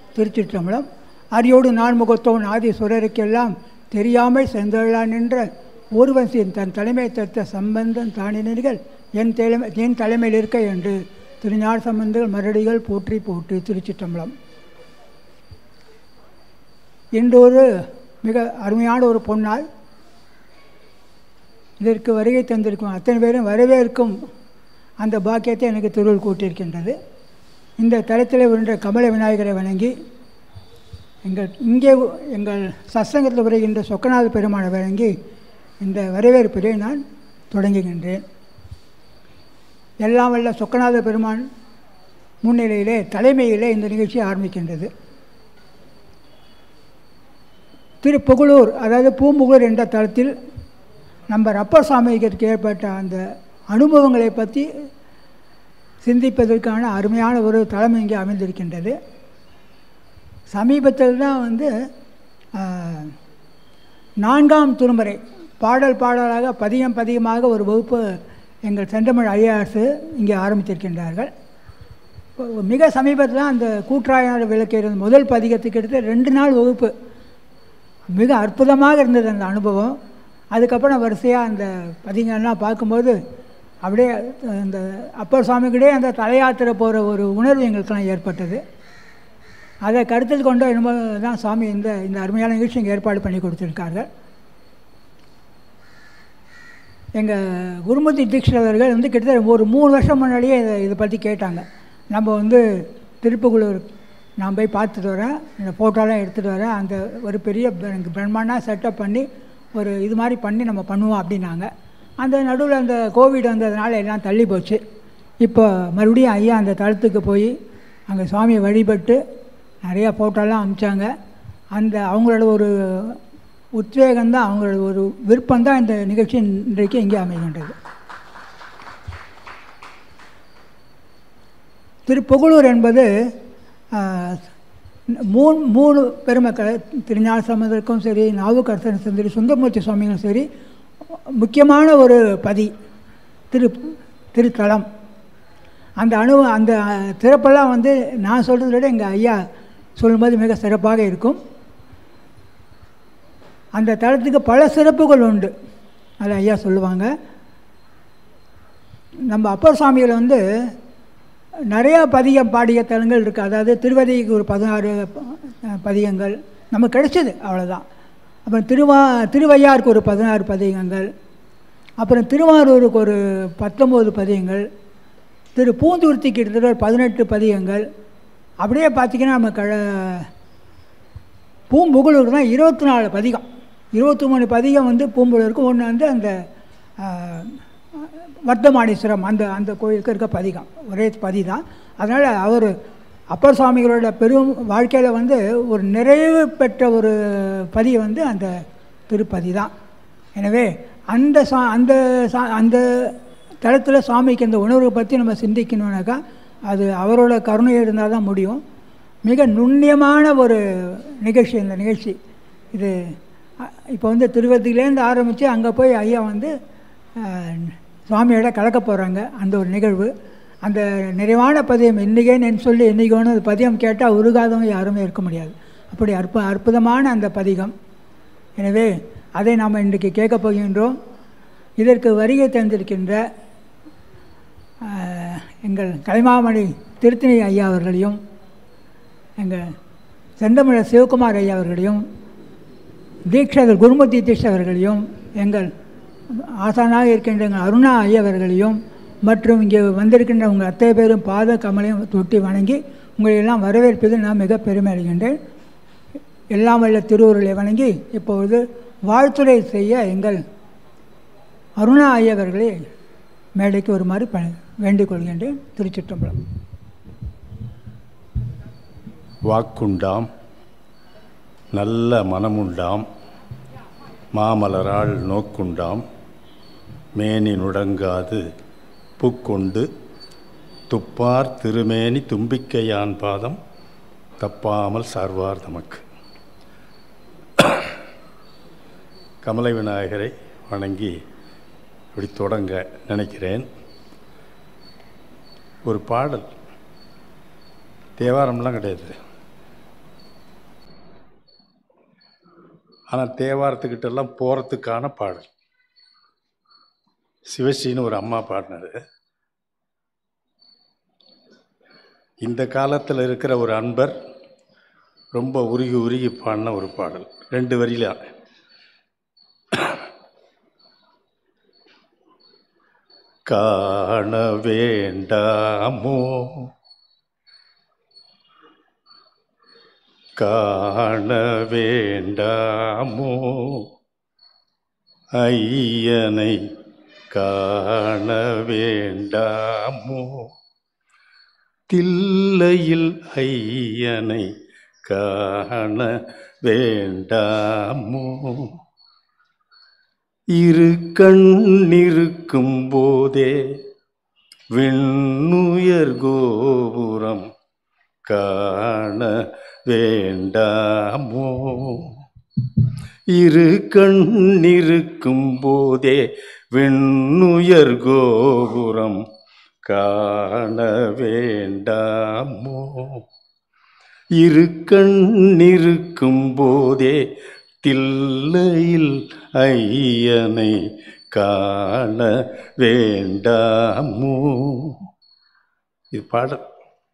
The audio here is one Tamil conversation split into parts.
திருச்சிற்றம்பலம் அரியோடு நான்முகத்தோன் ஆதிசுரருக்கெல்லாம் தெரியாமல் செந்தழான் நின்ற ஊர்வசியின் தன் தலைமை தத்த சம்பந்தன் தானினர்கள் என் தலைமை என் தலைமையில் இருக்க என்று திருஞார் சம்பந்தர்கள் மரடிகள் போற்றி போற்றி திருச்சிற்றம்பலம் இன்று ஒரு மிக அருமையான ஒரு பொன்னாள் இதற்கு வருகை தந்திருக்கும் அத்தனை பேரும் வரவேற்கும் அந்த பாக்கியத்தை எனக்கு திருவள் கூட்டியிருக்கின்றது இந்த தலத்தில் வருகின்ற கமல விநாயகரை வணங்கி எங்கள் இங்கே எங்கள் சத்சங்கத்தில் வருகின்ற சொக்கநாத பெருமானை வணங்கி இந்த வரவேற்பை நான் தொடங்குகின்றேன் எல்லாம் வல்ல சொக்கநாத பெருமான் முன்னிலையிலே தலைமையிலே இந்த நிகழ்ச்சி ஆரம்பிக்கின்றது திருப்புகழூர் அதாவது பூம்புகூர் என்ற தளத்தில் நம்ம ரப்பர் சாமிக்கு ஏற்பட்ட அந்த அனுபவங்களை பற்றி சிந்திப்பதற்கான அருமையான ஒரு தளம் இங்கே அமைந்திருக்கின்றது சமீபத்தில் தான் வந்து ஆஹ், நான்காம் திருமுறை பாடல் பாடலாக பதியம் பதியமாக ஒரு வகுப்பு எங்கள் செந்தமிழ் ஐயாசு இங்கே ஆரம்பித்திருக்கின்றார்கள் இப்போ மிக சமீபத்தில் தான் அந்த கூற்றாயனார் விளக்கு முதல் பதிகத்துக்கு எடுத்து ரெண்டு நாள் வகுப்பு மிக அற்புதமாக இருந்தது அந்த அனுபவம் அதுக்கப்புறம் வரிசையாக அந்த பதிகள்லாம் பார்க்கும்போது அப்படியே அந்த அப்பர் சுவாமிக்கிட்டே அந்த தலையாத்திரை போகிற ஒரு உணர்வு எங்களுக்கெல்லாம் ஏற்பட்டது அதை கருத்தில் கொண்டு என்னமோ தான் சுவாமி இந்த இந்த அருமையான நிகழ்ச்சி இங்கே ஏற்பாடு பண்ணி கொடுத்துருக்கார்கள் எங்கள் குருமூர்த்தி தீட்சிதர் அவர்கள் வந்து கிட்டத்தட்ட ஒரு மூணு வருஷம் முன்னாடியே இதை இதை பற்றி கேட்டாங்க நம்ம வந்து திருப்புக்குளூர் நான் போய் பார்த்துட்டு வரேன் இந்த ஃபோட்டோலாம் எடுத்துகிட்டு வரேன் அந்த ஒரு பெரிய பிர- பிரம்மாண்டமாக செட்டப் பண்ணி ஒரு இது மாதிரி பண்ணி நம்ம பண்ணுவோம் அப்படின்னாங்க அந்த நடுவில் அந்த கோவிட் வந்ததுனால எல்லாம் தள்ளி போச்சு இப்போ மறுபடியும் ஐயா அந்த தளத்துக்கு போய் அங்கே சுவாமியை வழிபட்டு நிறையா ஃபோட்டோலாம் அனுப்பிச்சாங்க அந்த அவங்களோட ஒரு உத்வேகம் தான் அவங்களோட ஒரு விருப்பம் தான் இந்த நிகழ்ச்சி இன்றைக்கு இங்கே அமைகின்றது திருப்புகழூர் என்பது ஆஹ், மூணு மூணு பெருமக்கள் திருஞான சம்பந்தருக்கும் சரி நாவுக்கரசனுக்கும் சரி சுந்தரமூர்த்தி சுவாமிகளும் சரி முக்கியமான ஒரு பதி திரு திருத்தலம் அந்த அணு அந்த சிறப்பெல்லாம் வந்து நான் சொல்கிறத விட எங்கள் ஐயா சொல்லும்போது மிக சிறப்பாக இருக்கும் அந்த தலத்துக்கு பல சிறப்புகள் உண்டு அது ஐயா சொல்லுவாங்க நம்ம அப்பர் சுவாமிகள் வந்து நிறையா பதிகம் பாடிய தலங்கள் இருக்குது அதாவது திருவதிக்கு ஒரு பதினாறு ப- பதிகங்கள் நமக்கு கிடைச்சது அவ்வளோதான் அப்புறம் திருவா திருவையாருக்கு ஒரு பதினாறு பதிகங்கள் அப்புறம் திருவாரூருக்கு ஒரு பத்தொம்போது பதிகங்கள் திரு பூந்துருத்திக்கு கிட்டத்தட்ட ஒரு பதினெட்டு பதிகங்கள் அப்படியே பார்த்திங்கன்னா நம்ம கழ பூம்புகழூருக்கு தான் இருபத்தி நாலு பதிகம் இருபத்தி மூணு பதிகம் வந்து பூம்புகழூருக்கு ஒன்று வந்து அந்த ஆஹ், வர்த்தமானீஸ்வரம் அந்த அந்த கோயிலுக்கு இருக்க பதிகம் ஒரே பதி தான் அதனால் அவர் அப்பர் சுவாமிகளோட பெரும் வாழ்க்கையில் வந்து ஒரு நிறைவு பெற்ற ஒரு பதி வந்து அந்த திருப்பதி தான் எனவே அந்த சா அந்த சா அந்த தளத்தில் சுவாமிக்கு இந்த உணர்வை பற்றி நம்ம சிந்திக்கணும்னாக்கா அது அவரோட கருணை இருந்தால் தான் முடியும் மிக நுண்ணியமான ஒரு நிகழ்ச்சி இந்த நிகழ்ச்சி இது அ- இப்போ வந்து திருவதியிலேருந்து ஆரம்பித்து அங்கே போய் ஐயா வந்து அஹ், சுவாமியோட கலக்க போகிறாங்க அந்த ஒரு நிகழ்வு அந்த நிறைவான பதியம் இன்னைக்கேன்னு சொல்லி என்றைக்கோன்னு அது பதியம் கேட்டால் உருகாதவங்க யாருமே இருக்க முடியாது அப்படி அற்பு அற்புதமான அந்த பதிகம் எனவே அதை நாம் இன்றைக்கு கேட்கப் போகின்றோம் இதற்கு வருகை தந்திருக்கின்ற ஆஹ், எங்கள் கலைமாமணி திருத்தணி ஐயா அவர்களையும் எங்கள் செந்தமிழர் சிவகுமார் ஐயா அவர்களையும் தீட்சகர் குருமூர்த்தி தீட்சை அவர்களையும் எங்கள் ஆசானாக இருக்கின்ற எங்கள் அருணா ஐயா அவர்களையும் மற்றும் இங்கே வந்திருக்கின்ற உங்கள் அத்தனை பேரும் பாத கமலையும் தொட்டி வணங்கி உங்களை எல்லாம் வரவேற்பதில் நான் மிக பெருமை அடைகின்றேன் எல்லாம் வல்ல திருவுருளை வணங்கி இப்பொழுது வாழ்த்துரை செய்ய எங்கள் அருணா ஐயா அவர்களை மேடைக்கு வருமாறு ப வேண்டிக் கொள்கின்றேன் திருச்சிற்றம்பலம் வாக்குண்டாம் நல்ல மனமுண்டாம் மாமலரால் நோக்குண்டாம் மேனி நுடங்காது பூக்கொண்டு துப்பார் திருமேனி தும்பிக்கையான் பாதம் தப்பாமல் சார்வார் தமக்கு கமலை விநாயகரை வணங்கி இப்படி தொடங்க நினைக்கிறேன் ஒரு பாடல் தேவாரம்லாம் கிடையாது ஆனால் தேவாரத்துக்கிட்டெல்லாம் போகிறதுக்கான பாடல் சிவஸ்ரீன்னு ஒரு அம்மா பாடினது இந்த காலத்தில் இருக்கிற ஒரு அன்பர் ரொம்ப உருகி உருகி பாடின ஒரு பாடல் ரெண்டு வரியில காண வேண்டாமோ காண வேண்டாமோ ஐயனை காண வேண்டாமோ தில்லையில் ஐயனை காண வேண்டாமோ இரு கண்ணிருக்கும் போதே விண்ணுயர் கோபுரம் காண வேண்டாமோ இரு கண்ணிருக்கும் போதே விண்ணுயர் கோபுரம் காண வேண்டாமோ இரு கண்ணிருக்கும் போதே தில்லையில் ஐயனை காண வேண்டாமோ இது பாடல்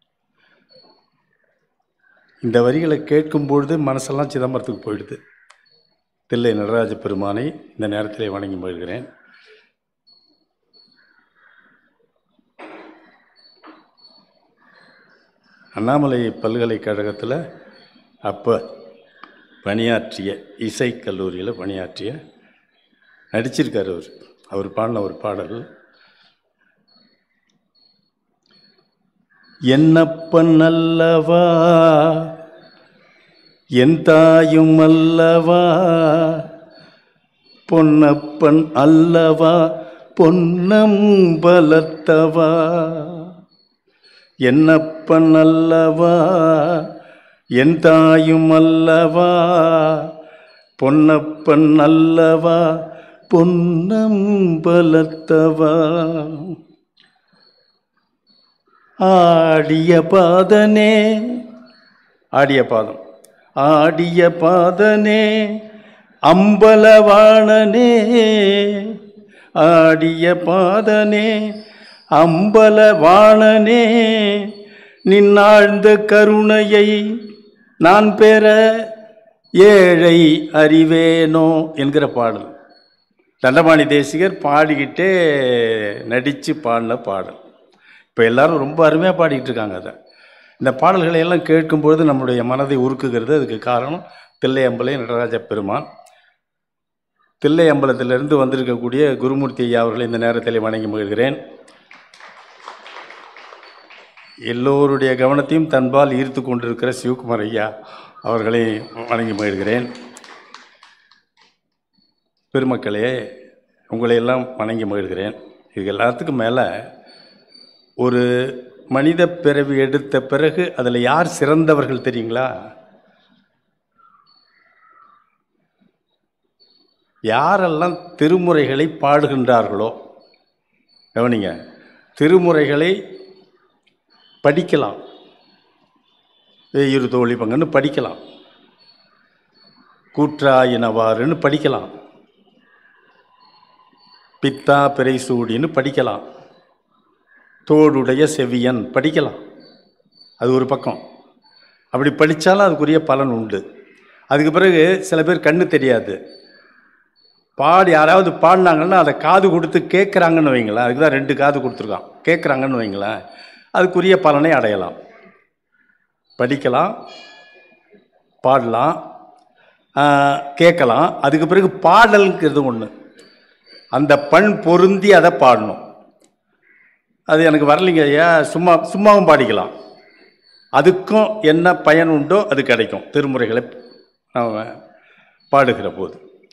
இந்த வரிகளை கேட்கும் பொழுது மனசெல்லாம் சிதம்பரத்துக்கு போயிடுது தில்லை நடராஜ பெருமானை இந்த நேரத்திலே வணங்கி மகிழ்கிறேன் அண்ணாமலை பல்கலைக்கழகத்தில் அப்போ பணியாற்றிய இசைக் கல்லூரியில் பணியாற்றிய நடிச்சிருக்கார் அவர் அவர் பாடின ஒரு பாடல் என்னப்பன் அல்லவா என் தாயும் அல்லவா பொன்னப்பன் அல்லவா பொன்னம் பலத்தவா என்னப்பன் அல்லவா என் தாயும் அல்லவா பொன்னப்பன் அல்லவா பொன்னம் பலத்தவா ஆடிய பாதனே ஆடிய பாதம் ஆடிய பாதனே அம்பலவாணனே ஆடிய பாதனே அம்பலவாணனே நின்னாழ்ந்த கருணையை நான் பெற ஏழை அறிவேனோ என்கிற பாடல் தண்டபாணி தேசிகர் பாடிக்கிட்டே நடித்து பாடின பாடல் இப்போ எல்லாரும் ரொம்ப அருமையாக பாடிக்கிட்டு இருக்காங்க அதை இந்த பாடல்களை எல்லாம் கேட்கும்பொழுது நம்முடைய மனதை உருக்குகிறது அதுக்கு காரணம் தில்லை அம்பலை நடராஜ பெருமான் தில்லை அம்பலத்திலிருந்து வந்திருக்கக்கூடிய குருமூர்த்தி ஐயா அவர்களை இந்த நேரத்தில் வணங்கி மகிழ்கிறேன் எல்லோருடைய கவனத்தையும் தன்பால் ஈர்த்து கொண்டிருக்கிற சிவகுமார் ஐயா அவர்களை வணங்கி மகிழ்கிறேன் பெருமக்களே உங்களை எல்லாம் வணங்கி மகிழ்கிறேன் இது எல்லாத்துக்கும் மேலே ஒரு மனித பிறவி எடுத்த பிறகு அதில் யார் சிறந்தவர்கள் தெரியுங்களா யாரெல்லாம் திருமுறைகளை பாடுகின்றார்களோ கவனிங்க திருமுறைகளை படிக்கலாம் வேயிரு தோழி பங்குன்னு படிக்கலாம் கூற்றாயினவாறுன்னு படிக்கலாம் பித்தா பிறைசூடின்னு படிக்கலாம் தோடுடைய செவியன் படிக்கலாம் அது ஒரு பக்கம் அப்படி படித்தாலும் அதுக்குரிய பலன் உண்டு அதுக்கு பிறகு சில பேர் கண்ணு தெரியாது பாடி யாராவது பாடினாங்கன்னா அதை காது கொடுத்து கேட்குறாங்கன்னு வைங்களேன் அதுக்கு தான் ரெண்டு காது கொடுத்துருக்கான் கேட்குறாங்கன்னு வைங்களேன் அதுக்குரிய பலனை அடையலாம் படிக்கலாம் பாடலாம் ஆஹ், கேட்கலாம் அதுக்கு பிறகு பாடலுங்கிறது ஒன்று அந்த பண் பொருந்தி அதை பாடணும் அது எனக்கு வரலைங்க ஐயா சும்மா சும்மாவும் பாடிக்கலாம் அதுக்கும் என்ன பயன் உண்டோ அது கிடைக்கும் திருமுறைகளை நாம் பாடுகிற போது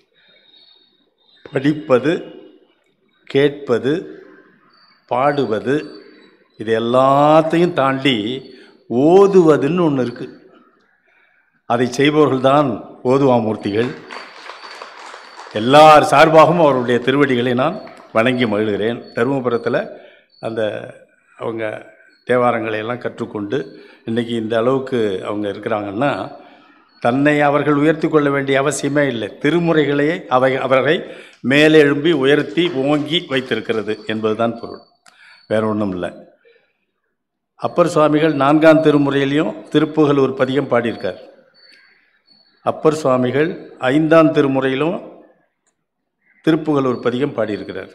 படிப்பது கேட்பது பாடுவது இது எல்லாத்தையும் தாண்டி ஓதுவதுன்னு ஒன்று இருக்குது அதை செய்பவர்கள்தான் ஓதுவாமூர்த்திகள் எல்லார் சார்பாகவும் அவருடைய திருவடிகளை நான் வணங்கி மகிழ்கிறேன் தருமபுரத்தில் அந்த அவங்க தேவாரங்களை எல்லாம் கற்றுக்கொண்டு இன்றைக்கி இந்த அளவுக்கு அவங்க இருக்கிறாங்கன்னா தன்னை அவர்கள் உயர்த்தி கொள்ள வேண்டிய அவசியமே இல்லை திருமுறைகளையே அவை அவரை மேலே எழும்பி உயர்த்தி ஓங்கி வைத்திருக்கிறது என்பதுதான் பொருள் வேற ஒன்றும் இல்லை அப்பர் சுவாமிகள் நான்காம் திருமுறையிலையும் திருப்புகலூர் பதிகம் பாடியிருக்கார் அப்பர் சுவாமிகள் ஐந்தாம் திருமுறையிலும் திருப்புகலூர் பதிகம் பாடியிருக்கிறார்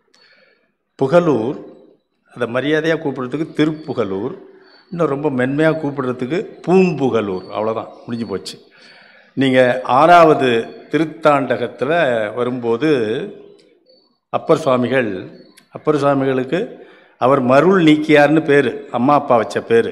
புகலூர் அதை மரியாதையாக கூப்பிடுறதுக்கு திருப்புகலூர் இன்னும் ரொம்ப மென்மையாக கூப்பிடுறதுக்கு பூம்புகலூர் அவ்வளோதான் முடிஞ்சு போச்சு நீங்கள் ஆறாவது திருத்தாண்டகத்தில் வரும்போது அப்பர் சுவாமிகள் அப்பர் சுவாமிகளுக்கு அவர் மருள் நீக்கியார்னு பேர் அம்மா அப்பா வச்ச பேர்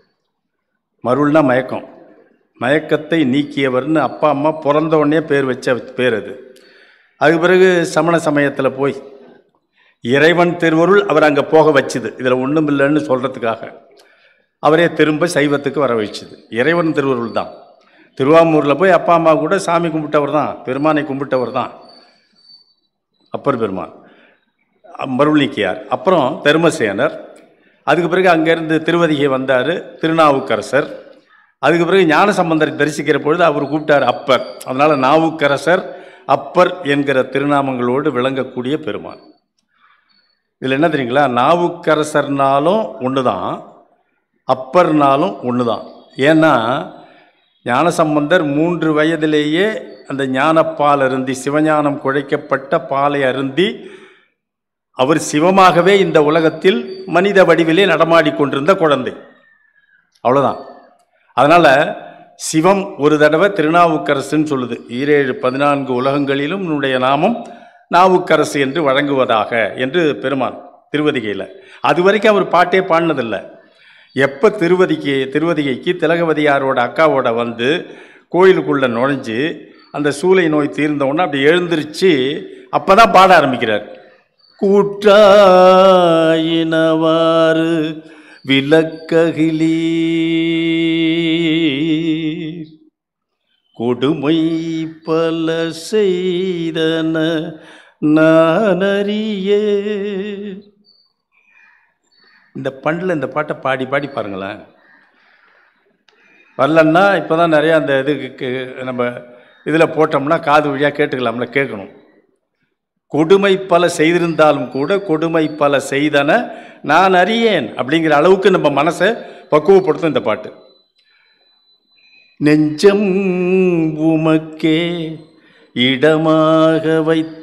மருள்னா மயக்கம் மயக்கத்தை நீக்கியவர்னு அப்பா அம்மா பிறந்த உடனே பேர் வச்ச பேர் அது அதுக்கு பிறகு சமண சமயத்தில் போய் இறைவன் திருவருள் அவர் அங்கே போக வச்சுது இதில் ஒன்றும் இல்லைன்னு சொல்கிறதுக்காக அவரே திரும்ப சைவத்துக்கு வர வச்சுது இறைவன் திருவருள் தான் திருவாமூரில் போய் அப்பா அம்மா கூட சாமி கும்பிட்டவர் தான் பெருமானை கும்பிட்டவர் தான் அப்பர் பெருமான் மருள்நீக்கியார் அப்புறம் தருமசேனர் அதுக்கு பிறகு அங்கேருந்து திருவதிகை வந்தார் திருநாவுக்கரசர் அதுக்கு பிறகு ஞானசம்பந்தரை தரிசிக்கிற பொழுது அவர் கூப்பிட்டார் அப்பர் அதனால் நாவுக்கரசர் அப்பர் என்கிற திருநாமங்களோடு விளங்கக்கூடிய பெருமான் இதில் என்ன தெரியுங்களா நாவுக்கரசர்னாலும் ஒன்று தான் அப்பர்னாலும் ஒன்று தான் ஏன்னா ஞானசம்பந்தர் மூன்று வயதிலேயே அந்த ஞானப்பால் அருந்தி சிவஞானம் குழைக்கப்பட்ட பாலை அருந்தி அவர் சிவமாகவே இந்த உலகத்தில் மனித வடிவிலே நடமாடிக் கொண்டிருந்த குழந்தை அவ்வளோதான் அதனால் சிவம் ஒரு தடவை திருநாவுக்கரசுன்னு சொல்லுது ஈரேழு பதினான்கு உலகங்களிலும் உன்னுடைய நாமம் நாவுக்கரசு என்று வழங்குவதாக என்று பெருமான் திருவதிகையில் அது வரைக்கும் அவர் பாட்டே பாடினதில்லை எப்போ திருவதிக்கு திருவதிகைக்கு திலகவதியாரோட அக்காவோட வந்து கோயிலுக்குள்ளே நுழைஞ்சு அந்த சூளை நோய் தீர்ந்த உடனே அப்படி எழுந்திருச்சு அப்போ தான் பாட ஆரம்பிக்கிறார் கூற்றாயினவாறு விளக்ககிலீ கொடுமை பல செய்தன நானறியே இந்த பண்ணில் இந்த பாட்டை பாடி பாடி பாருங்களேன் வரலன்னா இப்போ தான் நிறையா அந்த இதுக்கு நம்ம இதில் போட்டோம்னா காது வழியாக கேட்டுக்கலாம்ல கேட்கணும் கொடுமை பல செய்திருந்தாலும் கூட கொடுமை பல செய்தன நான் அறியேன் அப்படிங்கிற அளவுக்கு நம்ம மனசை பக்குவப்படுத்தும் இந்த பாட்டு நெஞ்சம் உமக்கே இடமாக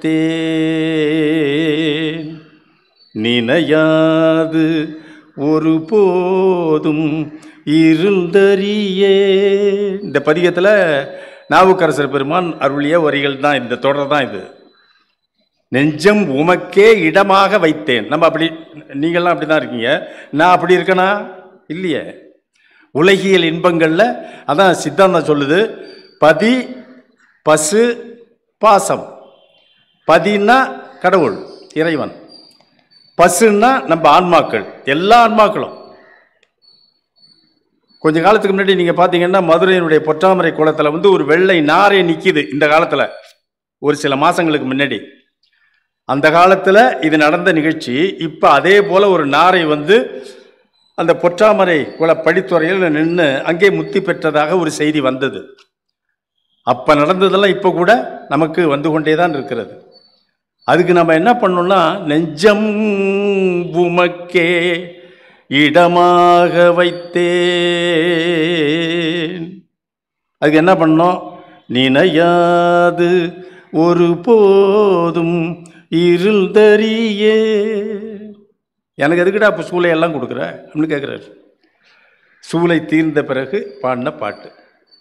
வைத்தேன் நினையாது ஒரு போதும் இருந்தறியே இந்த பதிகத்தில் நாவுக்கரசர் பெருமான் அருளிய வரிகள் தான் இந்த தொடர் தான் இது நெஞ்சம் உமக்கே இடமாக வைத்தேன் நம்ம அப்படி நீங்கள்லாம் அப்படி தான் இருக்கீங்க நான் அப்படி இருக்கேனா இல்லையே உலகியல் இன்பங்களில் அதான் சித்தாந்தம் சொல்லுது பதி பசு பாசம் பதின்னா கடவுள் இறைவன் பசுன்னா நம்ம ஆன்மாக்கள் எல்லா ஆன்மாக்களும் கொஞ்ச காலத்துக்கு முன்னாடி நீங்கள் பார்த்தீங்கன்னா மதுரையினுடைய பொற்றாமரை குளத்தில் வந்து ஒரு வெள்ளை நாரை நிற்கிது இந்த காலத்தில் ஒரு சில மாதங்களுக்கு முன்னாடி அந்த காலத்தில் இது நடந்த நிகழ்ச்சி இப்போ அதே போல் ஒரு நாரை வந்து அந்த பொற்றாமரை குல படித்துறையில் நின்று அங்கே முத்தி பெற்றதாக ஒரு செய்தி வந்தது அப்போ நடந்ததெல்லாம் இப்போ கூட நமக்கு வந்து கொண்டே தான் இருக்கிறது அதுக்கு நம்ம என்ன பண்ணோம்னா நெஞ்சம் உமக்கே இடமாக வைத்தேன் அதுக்கு என்ன பண்ணோம் நினையாது ஒரு போதும் இருந்தறியே எனக்கு எதுக்குடா இப்போ சூளையெல்லாம் கொடுக்குற அப்படின்னு கேட்குறாரு சூளை தீர்ந்த பிறகு பாடின பாட்டு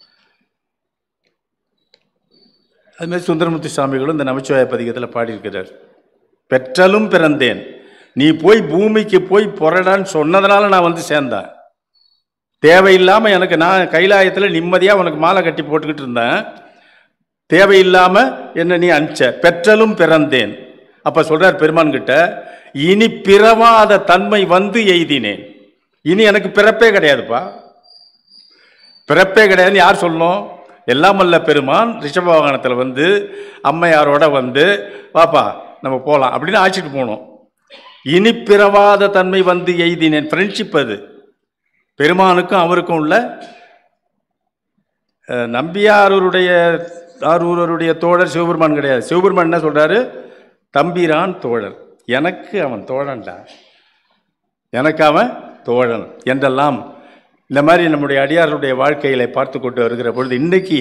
அதுமாதிரி சுந்தரமூர்த்தி சுவாமிகளும் இந்த நமச்சிவாய பதிகத்தில் பாடியிருக்கிறார் பெற்றலும் பிறந்தேன் நீ போய் பூமிக்கு போய் புரடான்னு சொன்னதுனால நான் வந்து சேர்ந்தேன் தேவையில்லாமல் எனக்கு நான் கைலாயத்தில் நிம்மதியாக உனக்கு மாலை கட்டி போட்டுக்கிட்டு இருந்தேன் தேவையில்லாமல் என்ன நீ அனுப்பிச்ச பெற்றலும் பிறந்தேன் அப்போ சொல்கிறார் பெருமான் கிட்ட இனி பிறவாத தன்மை வந்து எய்தினேன் இனி எனக்கு பிறப்பே கிடையாதுப்பா பிறப்பே கிடையாதுன்னு யார் சொல்லணும் எல்லாம் வல்ல பெருமான் ரிஷப வாகனத்தில் வந்து அம்மையாரோட வந்து வாப்பா நம்ம போகலாம் அப்படின்னு அழைச்சிட்டு போனோம் இனி பிறவாத தன்மை வந்து எய்தினேன் ஃப்ரெண்ட்ஷிப் அது பெருமானுக்கும் அவருக்கும் உள்ள அஹ், நம்பியாரூருடைய ஆரூரருடைய தோழர் சிவபெருமான் கிடையாது சிவபெருமான் என்ன சொல்றாரு தம்பிரான் தோழர் எனக்கு அவன் தோழன்டா எனக்கு அவன் தோழன் என்றெல்லாம் இந்த மாதிரி நம்முடைய அடியார்களுடைய வாழ்க்கைகளை பார்த்து கொண்டு வருகிற பொழுது இன்னைக்கு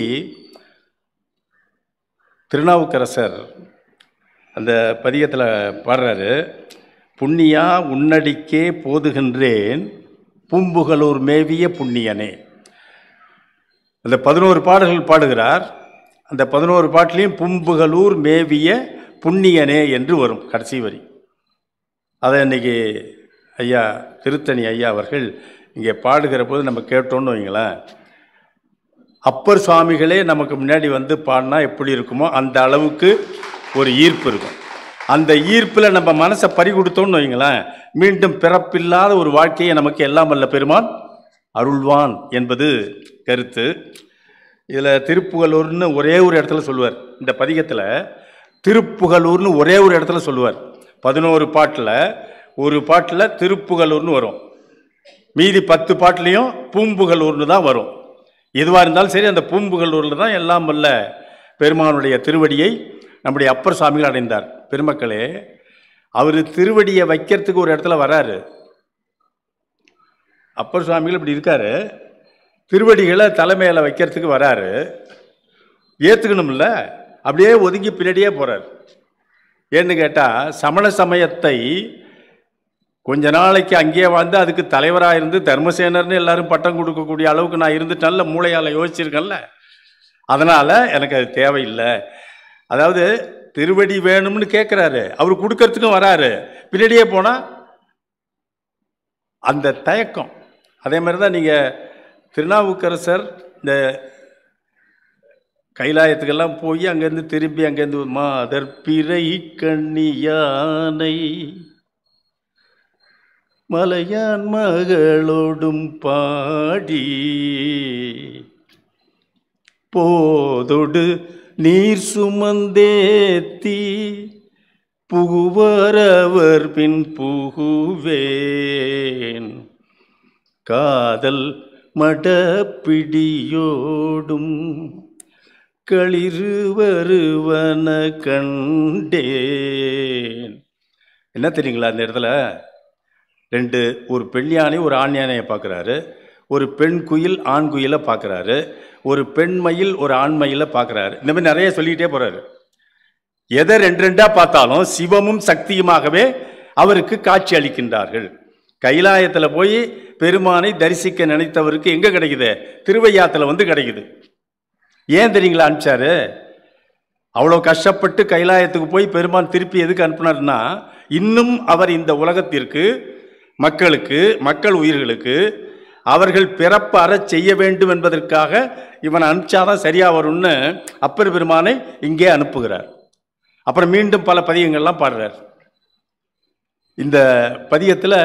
திருநாவுக்கரசர் அந்த பதிகத்தில் பாடுறாரு புண்ணியா உன்னடிக்கே போதுகின்றேன் பூம்புகலூர் மேவிய புண்ணியனே அந்த பதினோரு பாடல்கள் பாடுகிறார் அந்த பதினோரு பாட்டிலையும் பூம்புகலூர் மேவிய புண்ணியனே என்று வரும் கடைசி வரி அதை இன்னைக்கு ஐயா திருத்தணி ஐயா அவர்கள் இங்கே பாடுகிற போது நம்ம கேட்டோம்னு வைங்களேன் அப்பர் சுவாமிகளே நமக்கு முன்னாடி வந்து பாடினா எப்படி இருக்குமோ அந்த அளவுக்கு ஒரு ஈர்ப்பு இருக்கும் அந்த ஈர்ப்பில் நம்ம மனசை பறி கொடுத்தோம்னு வைங்களேன் மீண்டும் பிறப்பில்லாத ஒரு வாழ்க்கையை நமக்கு எல்லாம் வல்ல பெருமான் அருள்வான் என்பது கருத்து இதில் திருப்புகலூர்னு ஒரே ஒரு இடத்துல சொல்லுவார் இந்த பதிகத்தில் திருப்புகலூர்னு ஒரே ஒரு இடத்துல சொல்லுவார் பதினோரு பாட்டில் ஒரு பாட்டில் திருப்புகலூர்னு வரும் மீதி பத்து பாட்டுலேயும் பூம்புகலூர்னு தான் வரும் எதுவாக இருந்தாலும் சரி அந்த பூம்புகலூரில் தான் எல்லாம் வல்ல பெருமானுடைய திருவடியை நம்முடைய அப்பர் சுவாமிகள் அடைந்தார் பெருமக்களே அவர் திருவடியை வைக்கிறதுக்கு ஒரு இடத்துல வராரு அப்பர் சுவாமிகள் இப்படி இருக்காரு திருவடிகளை தலைமையில் வைக்கிறதுக்கு வராரு ஏற்றுக்கணும்ல அப்படியே ஒதுங்கி பின்னாடியே போகிறார் ஏன்னு கேட்டால் சமண சமயத்தை கொஞ்ச நாளைக்கு அங்கேயே வாழ்ந்து அதுக்கு தலைவராக இருந்து தர்மசேனர்னு எல்லாரும் பட்டம் கொடுக்கக்கூடிய அளவுக்கு நான் இருந்துட்டேன்ல மூளையால் யோசிச்சிருக்கேன்ல அதனால் எனக்கு அது தேவையில்லை அதாவது திருவடி வேணும்னு கேட்குறாரு அவர் கொடுக்கறதுக்கும் வராரு பின்னாடியே போனால் அந்த தயக்கம் அதே மாதிரி தான் நீங்கள் திருநாவுக்கரசர் இந்த கைலாயத்துக்கெல்லாம் போய் அங்கேருந்து திரும்பி அங்கேருந்து மாதர் பிறை கண்ணியானை மலையான் மகளோடும் பாடி போதொடு நீர் சுமந்தேத்தி புகுவரவர் பின் புகுவேன் காதல் மடப்பிடியோடும் களிறு வருவன கண்டேன் என்ன தெரியுங்களா அந்த இடத்துல ரெண்டு ஒரு பெண் யானை ஒரு ஆண் யானையை பார்க்குறாரு ஒரு பெண் குயில் ஆண் குயிலை பார்க்குறாரு ஒரு பெண் மயில் ஒரு ஆண் மயிலை பார்க்குறாரு இந்த மாதிரி நிறைய சொல்லிக்கிட்டே போகிறாரு எதை ரெண்டு ரெண்டாக பார்த்தாலும் சிவமும் சக்தியுமாகவே அவருக்கு காட்சி அளிக்கின்றார்கள் கைலாயத்தில் போய் பெருமானை தரிசிக்க நினைத்தவருக்கு எங்கே கிடைக்குது திருவையாத்தில் வந்து கிடைக்குது ஏன் தெரியுங்களா அனுப்பிச்சாரு அவ்வளோ கஷ்டப்பட்டு கைலாயத்துக்கு போய் பெருமான் திருப்பி எதுக்கு அனுப்புனார்னா இன்னும் அவர் இந்த உலகத்திற்கு மக்களுக்கு மக்கள் உயிர்களுக்கு அவர்கள் பிறப்பு அறச் செய்ய வேண்டும் என்பதற்காக இவன் அனுப்பிச்சாதான் சரியா வரும்னு அப்பர் பெருமானை இங்கே அனுப்புகிறார் அப்புறம் மீண்டும் பல பதியங்கள்லாம் பாடுறார் இந்த பதியத்தில்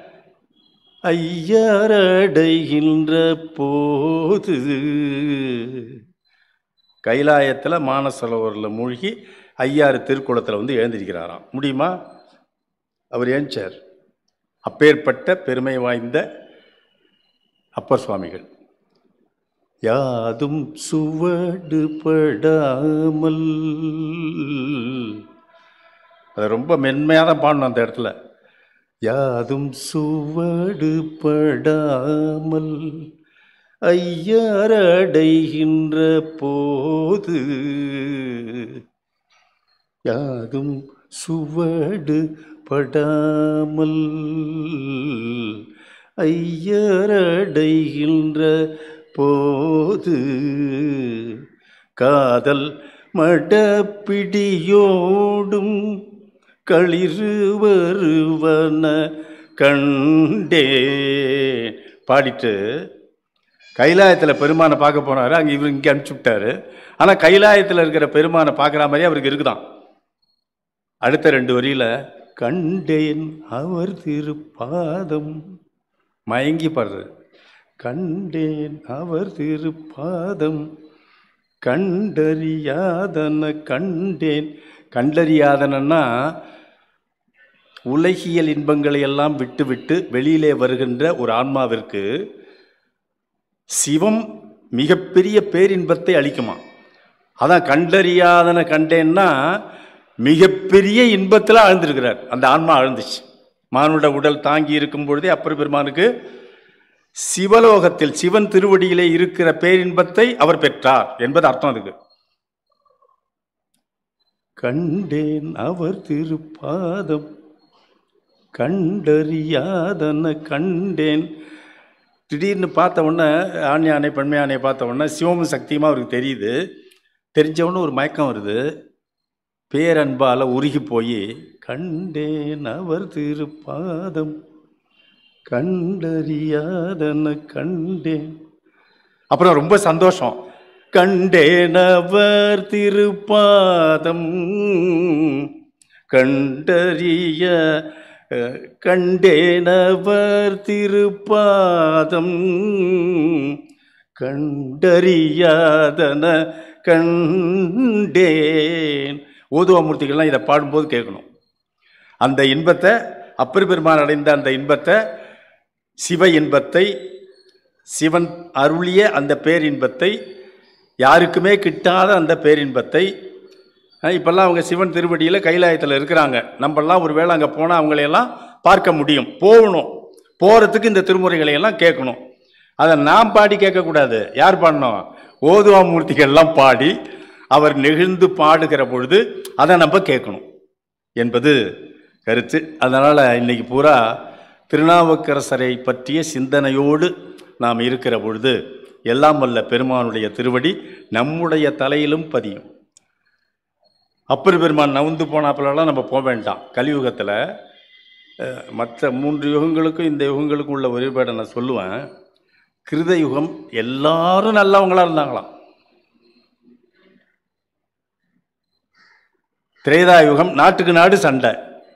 ஐயரடைகின்ற போது கைலாயத்தில் மானசரோவரில் மூழ்கி ஐயாறு திருக்குளத்தில் வந்து எழுந்திருக்கிறாராம் முடியுமா அவர் ஏஞ்சார் அப்பேற்பட்ட பெருமை வாய்ந்த அப்பர் சுவாமிகள் யாதும் சுவடுபடாமல் அதை ரொம்ப மென்மையாக தான் பாடணும் அந்த இடத்துல யாதும் சுவடுபடாமல் ஐயரடைகின்ற போது யாதும் சுவடு படாமல் ஐயரடைகின்ற போது காதல் மடப்பிடியோடும் களிறு வருவன கண்டே பாடிட்டு கைலாயத்தில் பெருமானை பார்க்க போனாரு அங்கே இவர் இங்கே அனுப்பிச்சு விட்டாரு ஆனால் கைலாயத்தில் இருக்கிற பெருமானை பார்க்குற மாதிரி அவருக்கு இருக்குதான் அடுத்த ரெண்டு வரியில கண்டேன் அவர் திருப்பாதம் மயங்கி பாடுறாரு கண்டேன் அவர் திருப்பாதம் கண்டறியாதன கண்டேன் கண்டறியாதனன்னா உலகியல் இன்பங்களை எல்லாம் விட்டுவிட்டு வெளியிலே வருகின்ற ஒரு ஆன்மாவிற்கு சிவம் மிகப்பெரிய பேரின்பத்தை அளிக்குமா அதான் கண்டறியாதன கண்டேன்னா மிகப்பெரிய இன்பத்தில் ஆழ்ந்திருக்கிறார் அந்த ஆன்மா ஆழ்ந்துச்சு மானுட உடல் தாங்கி இருக்கும் பொழுதே அப்பர் பெருமானுக்கு சிவலோகத்தில் சிவன் திருவடியிலே இருக்கிற பேரின்பத்தை அவர் பெற்றார் என்பது அர்த்தம் அதுக்கு கண்டேன் அவர் திருப்பாதம் கண்டறியாதன கண்டேன் திடீர்னு பார்த்த உடனே ஆண் யானை பெண்மை யானையை பார்த்த உடனே சிவமும் சக்தியுமா அவருக்கு தெரியுது தெரிஞ்ச உடனே ஒரு மயக்கம் வருது பேரன்பால் உருகி போய் கண்டேன் அவர் திருப்பாதம் கண்டறியாதன கண்டேன் அப்புறம் ரொம்ப சந்தோஷம் கண்டேனவர் திருப்பாதம் கண்டறிய அஹ், கண்டேனவர் திருப்பாதம் கண்டறியாதன கண்டேன் ஓதுவாமூர்த்திகள்லாம் இதை பாடும்போது கேட்கணும் அந்த இன்பத்தை அப்பர் பெருமான் அடைந்த அந்த இன்பத்தை சிவ இன்பத்தை சிவன் அருளிய அந்த பேரின்பத்தை யாருக்குமே கிட்டாத அந்த பேரின்பத்தை அஹ், இப்பெல்லாம் அவங்க சிவன் திருவடியில் கைலாயத்தில் இருக்கிறாங்க நம்மெல்லாம் ஒரு வேளை அங்கே போனால் அவங்களையெல்லாம் பார்க்க முடியும் போகணும் போகிறதுக்கு இந்த திருமுறைகளை எல்லாம் கேட்கணும் அதை நாம் பாடி கேட்கக்கூடாது யார் பாடணும் ஓதுவாமூர்த்திகள்லாம் பாடி அவர் நெகிழ்ந்து பாடுகிற பொழுது அதை நம்ம கேட்கணும் என்பது கருத்து அதனால் இன்னைக்கு பூரா திருநாவுக்கரசரை பற்றிய சிந்தனையோடு நாம் இருக்கிற பொழுது எல்லாம் வல்ல பெருமானுடைய திருவடி நம்முடைய தலையிலும் பதியும் அப்பர் பெருமான் நவுந்து போனாப்புலலாம் நம்ம போக வேண்டாம் கலியுகத்தில் மற்ற மூன்று யுகங்களுக்கும் இந்த யுகங்களுக்கும் உள்ள வேறுபாடை நான் சொல்லுவேன் கிருத யுகம் எல்லாரும் நல்லவங்களா இருந்தாங்களாம் திரேதா யுகம் நாட்டுக்கு நாடு சண்டை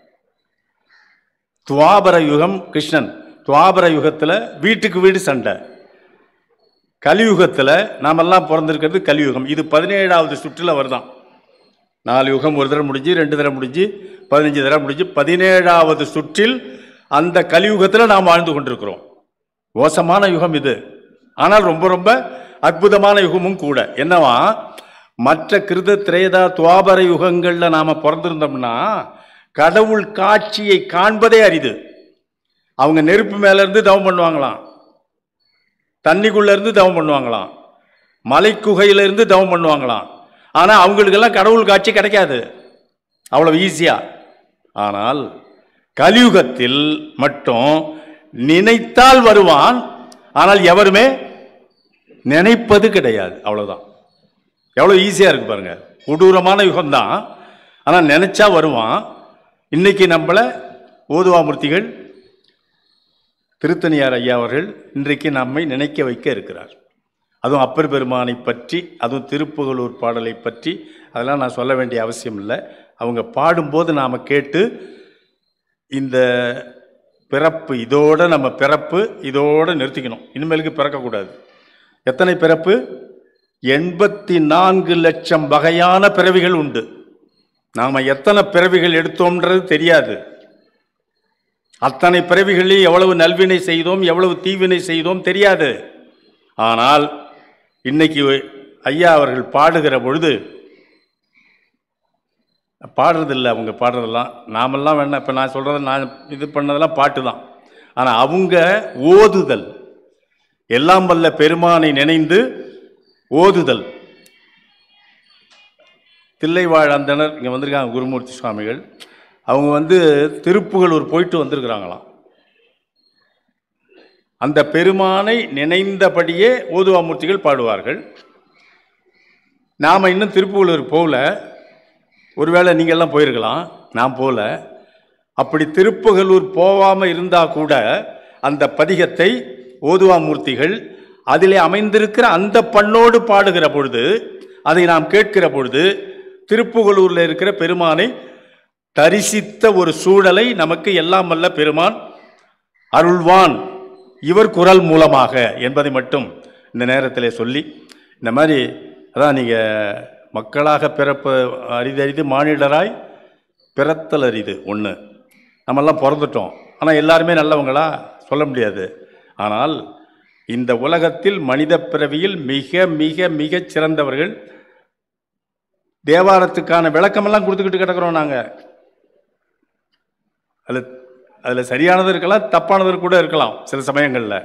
துவாபர யுகம் கிருஷ்ணன் துவாபர யுகத்தில் வீட்டுக்கு வீடு சண்டை கலியுகத்தில் நாமெல்லாம் பிறந்திருக்கிறது கலியுகம் இது பதினேழாவது சுற்றில் வருதான் நாலு யுகம் ஒரு தடவை முடிஞ்சு ரெண்டு தடவை முடிஞ்சு பதினஞ்சு தடவை முடிஞ்சு பதினேழாவது சுற்றில் அந்த கலியுகத்தில் நாம் வாழ்ந்து கொண்டிருக்கிறோம் மோசமான யுகம் இது ஆனால் ரொம்ப ரொம்ப அற்புதமான யுகமும் கூட என்னவா மற்ற கிருத திரேதா துவாபர யுகங்களில் நாம் பிறந்திருந்தோம்னா கடவுள் காட்சியை காண்பதே அரிது அவங்க நெருப்பு மேல இருந்து தவம் பண்ணுவாங்களாம் தண்ணிக்குள்ள இருந்து தவம் பண்ணுவாங்களாம் மலைக்குகையில இருந்து தவம் பண்ணுவாங்களாம் ஆனா அவங்களுக்கெல்லாம் கடவுள் காட்சி கிடைக்காது அவ்வளவு ஈஸியா ஆனால் கலியுகத்தில் மட்டும் நினைத்தால் வருவான் ஆனால் எவருமே நினைப்பது கிடையாது அவ்வளவுதான் எவ்வளோ ஈஸியாக இருக்கு பாருங்க கொடூரமான யுகம்தான் ஆனால் நினைச்சா வருவான் இன்னைக்கு நம்மளை ஓதுவாமூர்த்திகள் திருத்தணியார் ஐயா அவர்கள் இன்றைக்கு நம்மை நினைக்க வைக்க இருக்கிறார் அதுவும் அப்பர் பெருமானை பற்றி அதுவும் திருப்புகலூர் பாடலை பற்றி அதெல்லாம் நான் சொல்ல வேண்டிய அவசியம் இல்லை அவங்க பாடும்போது நாம் கேட்டு இந்த பிறப்பு இதோட நம்ம பிறப்பு இதோட நிறுத்திக்கணும் இனிமேலுக்கு பிறக்கக்கூடாது எத்தனை பிறப்பு எண்பத்தி நான்கு லட்சம் வகையான பிறவிகள் உண்டு நாம் எத்தனை பிறவிகள் எடுத்தோம்ன்றது தெரியாது அத்தனை பிறவிகளில் எவ்வளவு நல்வினை செய்தோம் எவ்வளவு தீவினை செய்தோம் தெரியாது ஆனால் இன்னைக்கு ஐயா அவர்கள் பாடுகிற பொழுது பாடுறதில்ல அவங்க பாடுறதெல்லாம் நாமெல்லாம் வேணா இப்போ நான் சொல்கிறது நான் இது பண்ணதெல்லாம் பாட்டு தான் ஆனால் அவங்க ஓதுதல் எல்லாம் வல்ல பெருமானை நினைந்து ஓதுதல் தில்லைவாழ் அந்தனர் இங்கே வந்திருக்காங்க குருமூர்த்தி சுவாமிகள் அவங்க வந்து திருப்புகலூர் போயிட்டு வந்திருக்கிறாங்களாம் அந்த பெருமானை நினைந்தபடியே ஓதுவாமூர்த்திகள் பாடுவார்கள் நாம் இன்னும் திருப்புகலூர் போகல ஒருவேளை நீங்கள்லாம் போயிருக்கலாம் நான் போகல அப்படி திருப்புகலூர் போகாமல் இருந்தால் கூட அந்த பதிகத்தை ஓதுவாமூர்த்திகள் அதிலே அமைந்திருக்கிற அந்த பண்ணோடு பாடுகிற பொழுது அதை நாம் கேட்கிற பொழுது திருப்புகலூரில் இருக்கிற பெருமானை தரிசித்த ஒரு சூழலை நமக்கு எல்லாம் வல்ல பெருமான் அருள்வான் இவர் குரல் மூலமாக என்பதை மட்டும் இந்த நேரத்திலே சொல்லி இந்த மாதிரி அதான் நீங்கள் மக்களாக பிறப்ப அரிதறிது மானிடராய் பிறத்தல் அரிது ஒன்று நம்மெல்லாம் பிறந்துட்டோம் ஆனால் எல்லாருமே நல்லவங்களா சொல்ல முடியாது ஆனால் இந்த உலகத்தில் மனித பிறவியில் மிக மிக மிகச் சிறந்தவர்கள் தேவாரத்துக்கான விளக்கமெல்லாம் கொடுத்துக்கிட்டு கிடக்கிறோம் நாங்கள் அதில் அதில் சரியானது இருக்கலாம் தப்பானது கூட இருக்கலாம் சில சமயங்களில்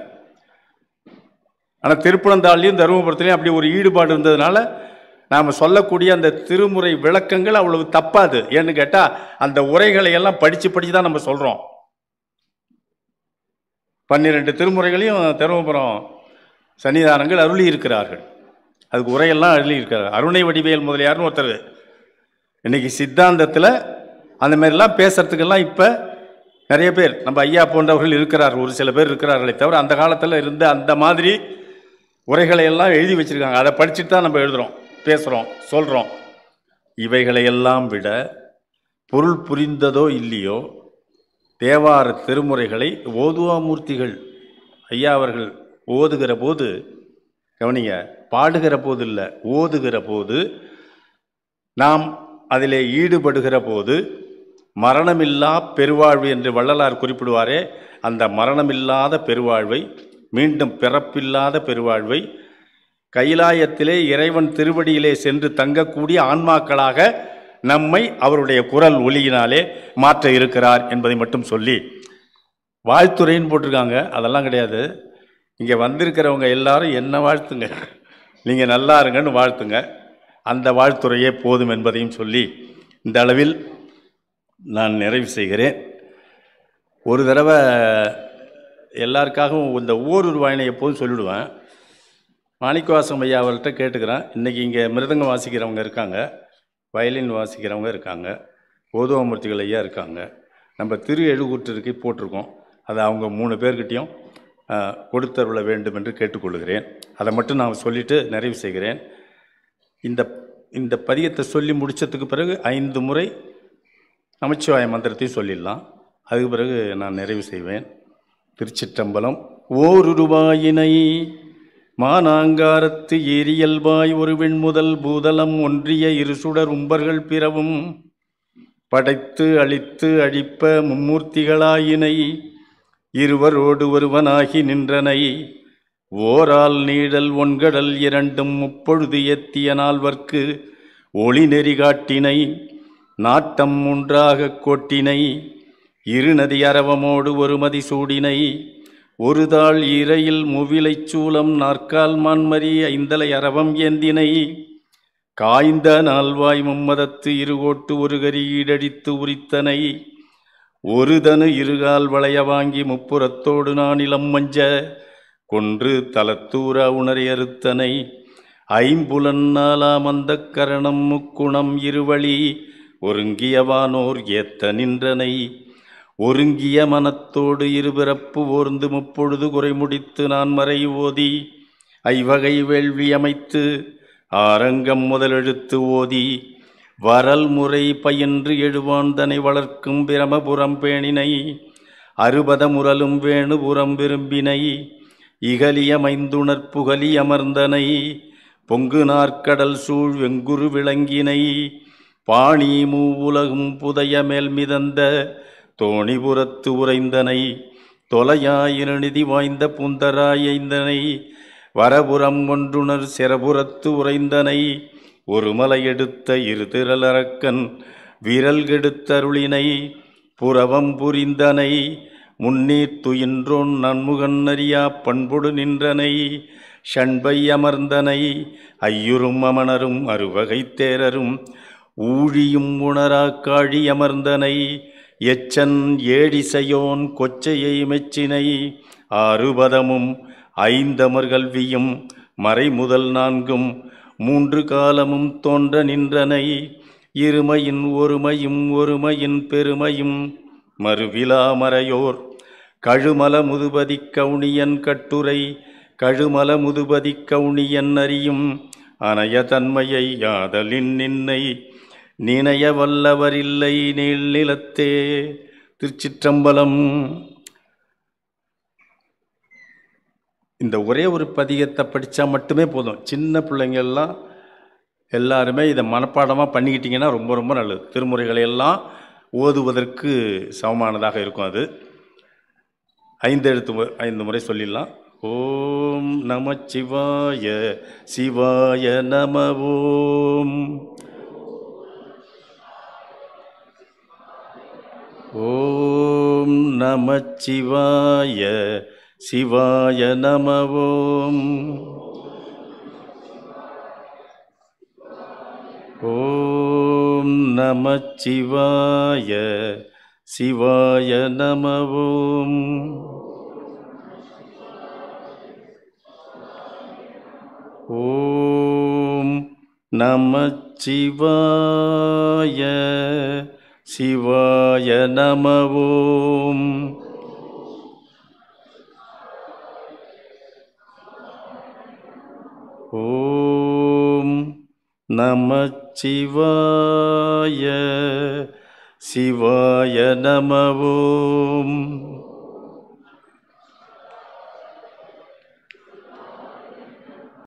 ஆனால் திருப்பனந்தாள்லையும் தருமபுரத்துலையும் அப்படி ஒரு ஈடுபாடு இருந்ததுனால நாம் சொல்லக்கூடிய அந்த திருமுறை விளக்கங்கள் அவ்வளவு தப்பாது ஏன்னு கேட்டால் அந்த உரைகளை எல்லாம் படித்து படித்து தான் நம்ம சொல்கிறோம் பன்னிரெண்டு திருமுறைகளையும் தருமபுரம் சன்னிதானங்கள் அருளி இருக்கிறார்கள் அதுக்கு உரையெல்லாம் அருளி இருக்கிறார் அருணை வடிவேல் முதலியார்னு ஒருத்தர் இன்னைக்கு சித்தாந்தத்தில் அந்த மாதிரிலாம் பேசுறதுக்கெல்லாம் இப்போ நிறைய பேர் நம்ம ஐயா போன்றவர்கள் இருக்கிறார் ஒரு சில பேர் இருக்கிறார்களே தவிர அந்த காலத்தில் இருந்த அந்த மாதிரி உரைகளை எல்லாம் எழுதி வச்சிருக்காங்க அதை படிச்சுட்டு தான் நம்ம எழுதுகிறோம் பேசுகிறோம் சொல்கிறோம் இவைகளையெல்லாம் விட பொருள் புரிந்ததோ இல்லையோ தேவார திருமுறைகளை ஓதுவாமூர்த்திகள் ஐயா அவர்கள் ஓதுகிற போது கவனிங்க பாடுகிற போது இல்லை ஓதுகிற போது நாம் அதிலே ஈடுபடுகிற போது மரணமில்லா பெருவாழ்வு என்று வள்ளலார் குறிப்பிடுவாரே அந்த மரணமில்லாத பெருவாழ்வை மீண்டும் பிறப்பில்லாத பெருவாழ்வை கைலாயத்திலே இறைவன் திருவடியிலே சென்று தங்கக்கூடிய ஆன்மாக்களாக நம்மை அவருடைய குரல் ஒலியினாலே மாற்ற இருக்கிறார் என்பதை மட்டும் சொல்லி வாழ்த்துறைன்னு போட்டிருக்காங்க அதெல்லாம் கிடையாது இங்கே வந்திருக்கிறவங்க எல்லாரும் என்ன வாழ்த்துங்க நீங்கள் நல்லா இருங்கன்னு வாழ்த்துங்க அந்த வாழ்த்துறையே போதும் என்பதையும் சொல்லி இந்த அளவில் நான் நிறைவு செய்கிறேன் ஒரு தடவை எல்லாருக்காகவும் இந்த ஓரூர் வாயினை எப்போதும் சொல்லிவிடுவேன் மாணிக்கவாசம் ஐயா அவர்கிட்ட கேட்டுக்கிறேன் இன்றைக்கி இங்கே மிருதங்கம் வாசிக்கிறவங்க இருக்காங்க வயலின் வாசிக்கிறவங்க இருக்காங்க ஓதுவாமூர்த்திகள் ஐயா இருக்காங்க நம்ம திரு எழுகூற்றிற்கு போட்டிருக்கோம் அதை அவங்க மூணு பேர்கிட்டையும் ஆஹ், கொடுத்தருள வேண்டும் என்று கேட்டுக்கொள்கிறேன் அதை மட்டும் நான் சொல்லிட்டு நிறைவு செய்கிறேன் இந்த இந்த பதியத்தை சொல்லி முடிச்சதுக்கு பிறகு ஐந்து முறை நமச்சிவாய மந்திரத்தையும் சொல்லிடலாம் அதுக்கு பிறகு நான் நிறைவு செய்வேன் திருச்சிற்றம்பலம் ஓருருவாயினை மானாங்காரத்து ஏரியல்வாய் ஒரு வெண்முதல் பூதலம் ஒன்றிய இரு சுடர் உம்பர்கள் பிறவும் படைத்து அழித்து அழிப்ப மும்மூர்த்திகளாயினை இருவரோடு ஒருவனாகி நின்றனை ஓரால் நீடல் ஒன்கடல் இரண்டும் முப்பொழுது எத்திய நால்வர்க்கு ஒளி நெறி காட்டினை நாட்டம் ஒன்றாகக் கொட்டினை இருநதி அரவமோடு ஒரு மதி சூடினை ஒரு தாள் இரையில் முவிலைச் சூலம் நாற்கால் மான்மரி ஐந்தலை அரவம் ஏந்தினை காய்ந்த நால்வாய் மும்மதத்து இருகோட்டு ஒரு கரி ஈடடித்து உரித்தனை ஒரு தனு இருகால் வளைய வாங்கி முப்புறத்தோடு நானிலம் மஞ்ச கொன்று தலத்தூர உணரை அறுத்தனை ஐம்புலன் நாலாம் அந்த கரணம் முக்குணம் இருவழி ஒருங்கியவானோர் ஏத்த நின்றனை ஒருங்கிய மனத்தோடு இருபிறப்பு ஓர்ந்து முப்பொழுது குறை முடித்து நான் மறை ஓதி ஐவகை வேள்வி அமைத்து ஆரங்கம் முதலெழுத்து ஓதி வரல் முறை பயின்று எழுவாந்தனை வளர்க்கும் பிரமபுரம் பேணினை அறுபத முரலும் வேணுபுறம் விரும்பினை இகலிய மைந்துணர் புகலி அமர்ந்தனை பொங்கு நாற்கடல் சூழ் வெங்குரு விளங்கினை பாணி மூவுலகும் புதைய மேல் மிதந்த தோணிபுரத்து உறைந்தனை தொலையாயிரநிதி வாய்ந்த புந்தராயைந்தனை வரபுறம் ஒன்றுணர் சிறபுறத்து உறைந்தனை ஒரு மலை எடுத்த இரு திரளரக்கன் விரல் கெடுத்தருளினை புறவம் புரிந்தனை முன்னீர் துயின்றோன் நன்முகன் அறியா பண்பொடு நின்றனை ஷண்பை அமர்ந்தனை ஐயுறும் அமணரும் அறுவகை தேரரும் ஊழியும் உணரா காழி அமர்ந்தனை எச்சன் ஏடிசையோன் கொச்சையை மெச்சினை ஆறுபதமும் ஐந்தமர் கல்வியும் மறைமுதல் நான்கும் மூன்று காலமும் தோன்ற நின்றனை இருமையின் ஒருமையும் ஒருமையின் பெருமையும் மறுவிலா மறையோர் கழுமல முதுபதி கவுனியன் கட்டுரை கழுமல முதுபதி கவுனியன் அறியும் அனைய தன்மையை யாதலின் நின்னை நினைய வல்லவரில்லை நீள் நிலத்தே திருச்சிற்றம்பலம் இந்த ஒரே ஒரு பதிகத்தை படித்தா மட்டுமே போதும் சின்ன பிள்ளைங்கள்லாம் எல்லாருமே இதை மனப்பாடமாக பண்ணிக்கிட்டிங்கன்னா ரொம்ப ரொம்ப நல்லது திருமுறைகளை எல்லாம் ஓதுவதற்கு சமமானதாக இருக்கும் அது ஐந்து எழுத்து மு- ஐந்து முறை சொல்லிடலாம் ஓம் நமச்சிவாய சிவாய நம ஓம் ஓம் நமச்சிவாய சிவாய நம ஓம் ஓம் நமச்சிவாய சிவாய நம ஓம் ஓம் நமச்சிவாய சிவாய நம ஓம் ஓம் நமச்சிவாய சிவாய நம ஓம்